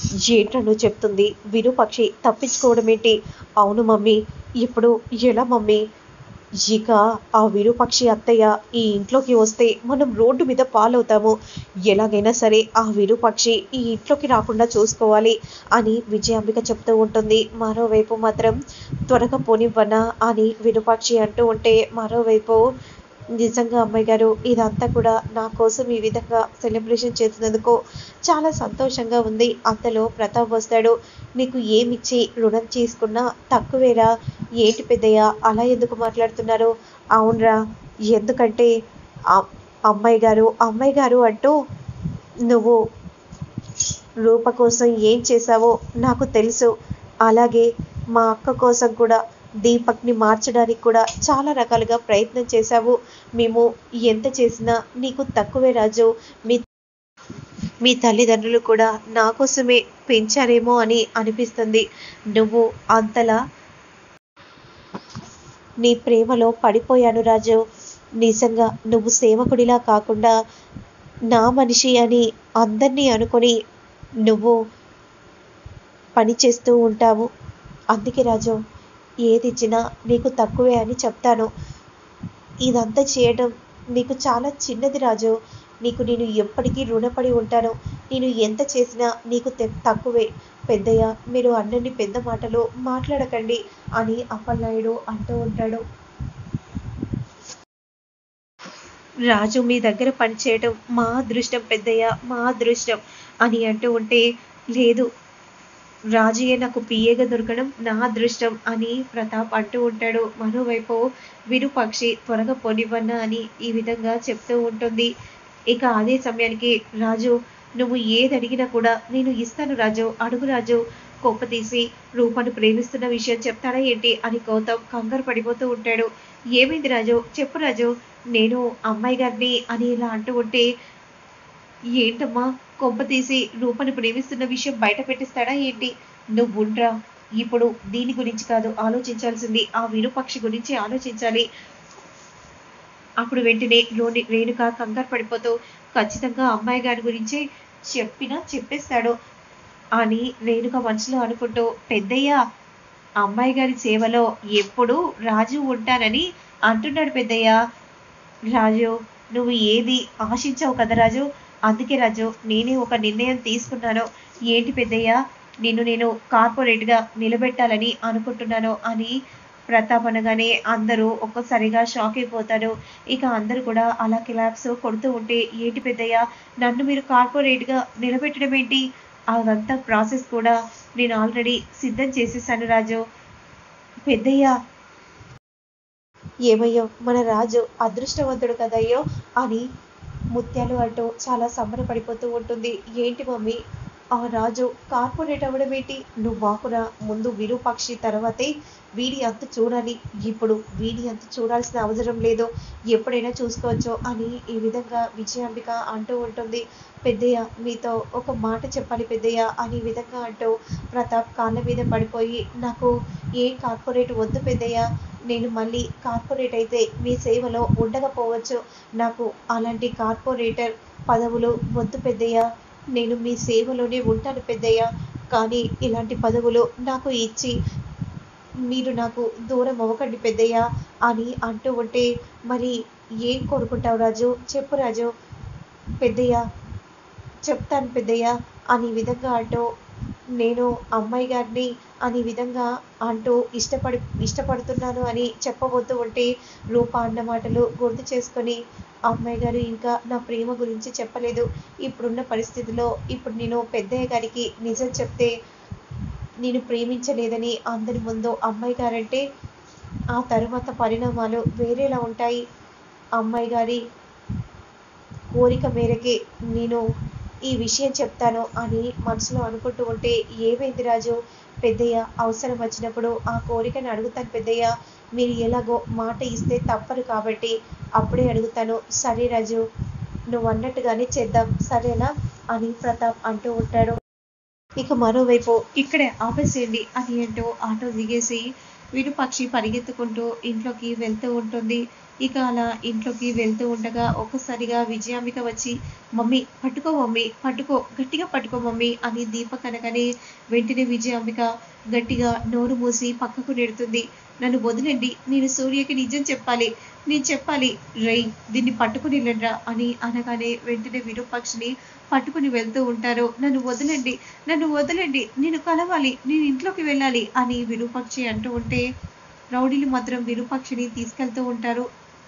ఏంటనో చెప్తుంది విరూపక్షి తప్పించుకోవడం ఏంటి అవును మమ్మీ ఇప్పుడు ఎలా మమ్మీ ఇక ఆ విరూపక్షి అత్తయ్య ఈ ఇంట్లోకి వస్తే మనం రోడ్డు మీద పాలవుతాము ఎలాగైనా సరే ఆ విరూపక్షి ఈ ఇంట్లోకి రాకుండా చూసుకోవాలి అని విజయాంబిక చెప్తూ ఉంటుంది మరోవైపు మాత్రం త్వరగా పోనివ్వనా అని విరూపాక్షి అంటూ ఉంటే మరోవైపు నిజంగా అమ్మాయి గారు ఇదంతా కూడా నా కోసం ఈ విధంగా సెలబ్రేషన్ చేసినందుకు చాలా సంతోషంగా ఉంది అంతలో ప్రతాప్ వస్తాడు నీకు ఏమిచ్చి రుణం తీసుకున్నా తక్కువేరా ఏంటి పెద్దయ్య అలా ఎందుకు మాట్లాడుతున్నారు అవునరా ఎందుకంటే ఆ- అమ్మాయి గారు అమ్మాయి గారు అంటూ నువ్వు రూప కోసం ఏం చేశావో నాకు తెలుసు అలాగే మా అక్క కోసం కూడా దీపక్ని మార్చడానికి కూడా చాలా రకాలుగా ప్రయత్నం చేశావు మేము ఎంత చేసినా నీకు తక్కువే రాజు మీ మీ తల్లిదండ్రులు కూడా నా కోసమే పెంచారేమో అని అనిపిస్తుంది నువ్వు అంతలా నీ ప్రేమలో పడిపోయాను రాజు నిజంగా నువ్వు సేవకుడిలా కాకుండా నా మనిషి అని అందరినీ అనుకొని నువ్వు పని చేస్తూ ఉంటావు అందుకే రాజు ఏది ఇచ్చినా నీకు తక్కువే అని చెప్తాను ఇదంతా చేయడం నీకు చాలా చిన్నది రాజు నీకు నేను ఎప్పటికీ రుణపడి ఉంటాను నేను ఎంత చేసినా నీకు తె- తక్కువే పెద్దయ్య మీరు అన్నన్ని పెద్ద మాటలు మాట్లాడకండి అని అప్పలనాయుడు అంటూ ఉంటాడు రాజు మీ దగ్గర పనిచేయడం మా అదృష్టం పెద్దయ్య మా అదృష్టం అని అంటూ ఉంటే లేదు రాజుయే నాకు పిఏగా దొరకడం నా అదృష్టం అని ప్రతాప్ అంటూ ఉంటాడు మరోవైపు విరూపాక్షి త్వరగా పోనివ్వన్నా అని ఈ విధంగా చెప్తూ ఉంటుంది ఇక అదే సమయానికి రాజు నువ్వు ఏది అడిగినా కూడా నేను ఇస్తాను రాజు అడుగు రాజు కోప తీసి రూపను ప్రేమిస్తున్న విషయం చెప్తాడా ఏంటి అని గౌతమ్ కంగారు పడిపోతూ ఉంటాడు ఏమైంది రాజు చెప్పు రాజు నేను అమ్మాయి గారిని అని ఇలా అంటూ ఉంటే ఏంటమ్మా కొంప తీసి రూపని ప్రేమిస్తున్న విషయం బయట పెట్టిస్తాడా ఏంటి నువ్వుండ్రా ఇప్పుడు దీని గురించి కాదు ఆలోచించాల్సింది ఆ విరూపక్షి గురించి ఆలోచించాలి అప్పుడు వెంటనే లోని రేణుక కంగారు పడిపోతూ ఖచ్చితంగా అమ్మాయి గారి గురించి చెప్పినా చెప్పేస్తాడు అని రేణుక మనసులో అనుకుంటూ పెద్దయ్య అమ్మాయి గారి సేవలో ఎప్పుడూ రాజు ఉంటానని అంటున్నాడు పెద్దయ్య రాజు నువ్వు ఏది ఆశించావు కదా రాజు అందుకే రాజు నేనే ఒక నిర్ణయం తీసుకున్నాను ఏంటి పెద్దయ్య నిన్ను నేను కార్పొరేట్గా నిలబెట్టాలని అనుకుంటున్నాను అని ప్రతాప్ అనగానే అందరూ ఒక్కసారిగా షాక్ అయిపోతారు ఇక అందరూ కూడా అలా కిలాప్స్ కొడుతూ ఉంటే ఏంటి పెద్దయ్య నన్ను మీరు కార్పొరేట్గా నిలబెట్టడం ఏంటి అదంతా ప్రాసెస్ కూడా నేను ఆల్రెడీ సిద్ధం చేసేసాను రాజు పెద్దయ్య ఏమయ్యో మన రాజు అదృష్టవంతుడు కదయ్యో అని ముత్యాలు అంటూ చాలా సంబరపడిపోతూ ఉంటుంది ఏంటి మమ్మీ ఆ రాజు కార్పొరేట్ అవ్వడం ఏంటి నువ్వు వాకురా ముందు విరూపాక్షి తర్వాతే వీడి అంత చూడాలి ఇప్పుడు వీడి అంత చూడాల్సిన అవసరం లేదు ఎప్పుడైనా చూసుకోవచ్చు అని ఈ విధంగా విజయాంబిక అంటూ ఉంటుంది పెద్దయ్య మీతో ఒక మాట చెప్పాలి పెద్దయ్య అని ఈ విధంగా అంటూ ప్రతాప్ కాళ్ళ మీద పడిపోయి నాకు ఏ కార్పొరేట్ వద్దు పెద్దయ్య నేను మళ్ళీ కార్పొరేట్ అయితే మీ సేవలో ఉండకపోవచ్చు నాకు అలాంటి కార్పొరేటర్ పదవులు వద్దు పెద్దయ్య నేను మీ సేవలోనే ఉంటాను పెద్దయ్య కానీ ఇలాంటి పదవులు నాకు ఇచ్చి మీరు నాకు దూరం అవ్వకండి పెద్దయ్య అని అంటూ ఉంటే మరి ఏం కోరుకుంటావు రాజు చెప్పు రాజు పెద్దయ్య చెప్తాను పెద్దయ్య అని ఈ విధంగా అంటూ నేను అమ్మాయి గారిని అని విధంగా అంటూ ఇష్టపడి ఇష్టపడుతున్నాను అని చెప్పబోతూ ఉంటే రూప అన్న మాటలు గుర్తు చేసుకొని అమ్మాయి గారు ఇంకా నా ప్రేమ గురించి చెప్పలేదు ఇప్పుడున్న పరిస్థితిలో ఇప్పుడు నేను పెద్దయ్య గారికి నిజం చెప్తే నేను ప్రేమించలేదని అందరి ముందు అమ్మాయి గారంటే ఆ తరువాత పరిణామాలు వేరేలా ఉంటాయి అమ్మాయి గారి కోరిక మేరకే నేను ఈ విషయం చెప్తాను అని మనసులో అనుకుంటూ ఉంటే ఏమైంది రాజు పెద్దయ్య అవసరం వచ్చినప్పుడు ఆ కోరికను అడుగుతాను పెద్దయ్య మీరు ఎలాగో మాట ఇస్తే తప్పరు కాబట్టి అప్పుడే అడుగుతాను సరే రాజు నువ్వు అన్నట్టుగానే చేద్దాం సరేనా అని ప్రతాప్ అంటూ ఉంటాడు ఇక మరోవైపు ఇక్కడే ఆపేసేయండి అని అంటూ ఆటో దిగేసి విరుపక్షి పరిగెత్తుకుంటూ ఇంట్లోకి వెళ్తూ ఉంటుంది ఇక అలా ఇంట్లోకి వెళ్తూ ఉండగా ఒక్కసారిగా విజయాంబిక వచ్చి మమ్మీ పట్టుకో మమ్మీ పట్టుకో గట్టిగా పట్టుకో మమ్మీ అని దీపక్ అనగానే వెంటనే విజయాంబిక గట్టిగా నోరు మూసి పక్కకు నెడుతుంది నన్ను వదిలండి నేను సూర్యకి నిజం చెప్పాలి నేను చెప్పాలి రై దీన్ని పట్టుకుని వెళ్ళండ్రా అని అనగానే వెంటనే విరూపాక్షిని పట్టుకుని వెళ్తూ ఉంటారు నన్ను వదలండి నన్ను వదలండి నేను కలవాలి నేను ఇంట్లోకి వెళ్ళాలి అని విరూపాక్షి అంటూ ఉంటే రౌడీలు మాత్రం విరూపాక్షిని తీసుకెళ్తూ ఉంటారు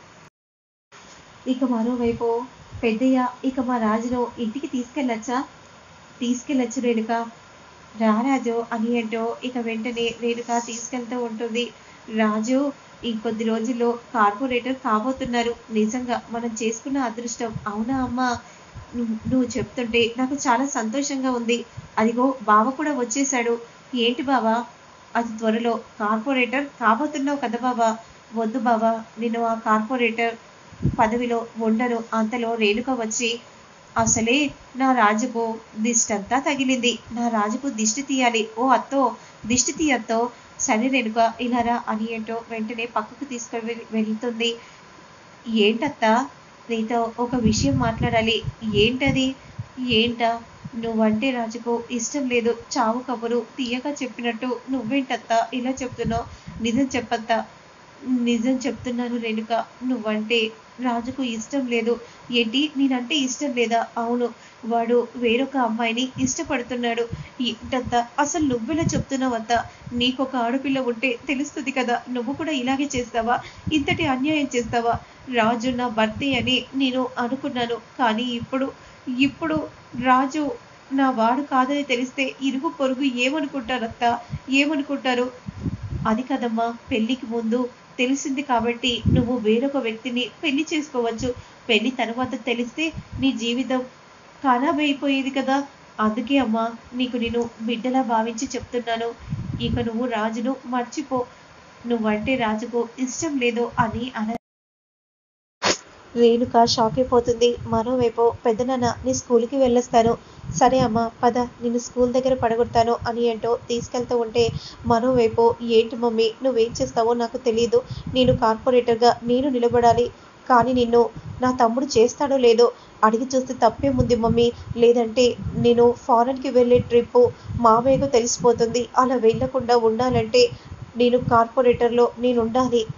ఇక మరోవైపు పెద్దయ్య ఇక మా రాజును ఇంటికి తీసుకెళ్ళచ్చా తీసుకెళ్ళచ్చు రేణుక రారాజు అని అంటూ ఇక వెంటనే రేణుక తీసుకెళ్తూ ఉంటుంది రాజు ఈ కొద్ది రోజుల్లో కార్పొరేటర్ కాబోతున్నారు నిజంగా మనం చేసుకున్న అదృష్టం అవునా అమ్మా నువ్వు- నువ్వు చెప్తుంటే నాకు చాలా సంతోషంగా ఉంది అదిగో బావ కూడా వచ్చేసాడు ఏంటి బావా అది త్వరలో కార్పొరేటర్ కాబోతున్నావు కదా బావా వద్దు బావా నేను ఆ కార్పొరేటర్ పదవిలో ఉండను అంతలో రేణుక వచ్చి అసలే నా రాజుకు దిష్టంతా తగిలింది నా రాజుకు దిష్టి తీయాలి ఓ అత్తో దిష్టి తీయత్తో సరే రేణుక ఇలారా అని ఏంటో వెంటనే పక్కకు తీసుకొని వెళ్తుంది ఏంటత్తా నీతో ఒక విషయం మాట్లాడాలి ఏంటది ఏంటా నువ్వంటే రాజుకు ఇష్టం లేదు చావు కబురు తీయగా చెప్పినట్టు నువ్వేంటత్తా ఇలా చెప్తున్నావు నిజం చెప్పత్తా నిజం చెప్తున్నాను రేణుక నువ్వంటే రాజుకు ఇష్టం లేదు ఏంటి నేనంటే ఇష్టం లేదా అవును వాడు వేరొక అమ్మాయిని ఇష్టపడుతున్నాడు ఏంటత్తా అసలు నువ్వెలా చెప్తున్నావత్తా నీకొక ఆడపిల్ల ఉంటే తెలుస్తుంది కదా నువ్వు కూడా ఇలాగే చేస్తావా ఇంతటి అన్యాయం చేస్తావా రాజు నా భర్తే అని నేను అనుకున్నాను కానీ ఇప్పుడు ఇప్పుడు రాజు నా వాడు కాదని తెలిస్తే ఇరుగు పొరుగు ఏమనుకుంటారు అత్త ఏమనుకుంటారు అది కదమ్మా పెళ్లికి ముందు తెలిసింది కాబట్టి నువ్వు వేరొక వ్యక్తిని పెళ్లి చేసుకోవచ్చు పెళ్లి తర్వాత తెలిస్తే నీ జీవితం ఖరాబ్ అయిపోయేది కదా అందుకే అమ్మా నీకు నేను బిడ్డలా భావించి చెప్తున్నాను ఇక నువ్వు రాజును మర్చిపో నువ్వంటే రాజుకు ఇష్టం లేదు అని అన రేణుక షాక్ అయిపోతుంది మరోవైపు పెద్దనాన్న నీ స్కూల్కి వెళ్ళొస్తాను సరే అమ్మా పద నేను స్కూల్ దగ్గర పడగొడతాను అని ఏంటో తీసుకెళ్తూ ఉంటే మరోవైపు ఏంటి మమ్మీ నువ్వేం చేస్తావో నాకు తెలియదు నేను కార్పొరేటర్గా నేను నిలబడాలి కానీ నిన్ను నా తమ్ముడు చేస్తాడో లేదో అడిగి చూస్తే తప్పేముంది మమ్మీ లేదంటే నేను ఫారెన్కి వెళ్ళే ట్రిప్పు మామయ్యకు తెలిసిపోతుంది అలా వెళ్ళకుండా ఉండాలంటే నేను కార్పొరేటర్లో నేను ఉండాలి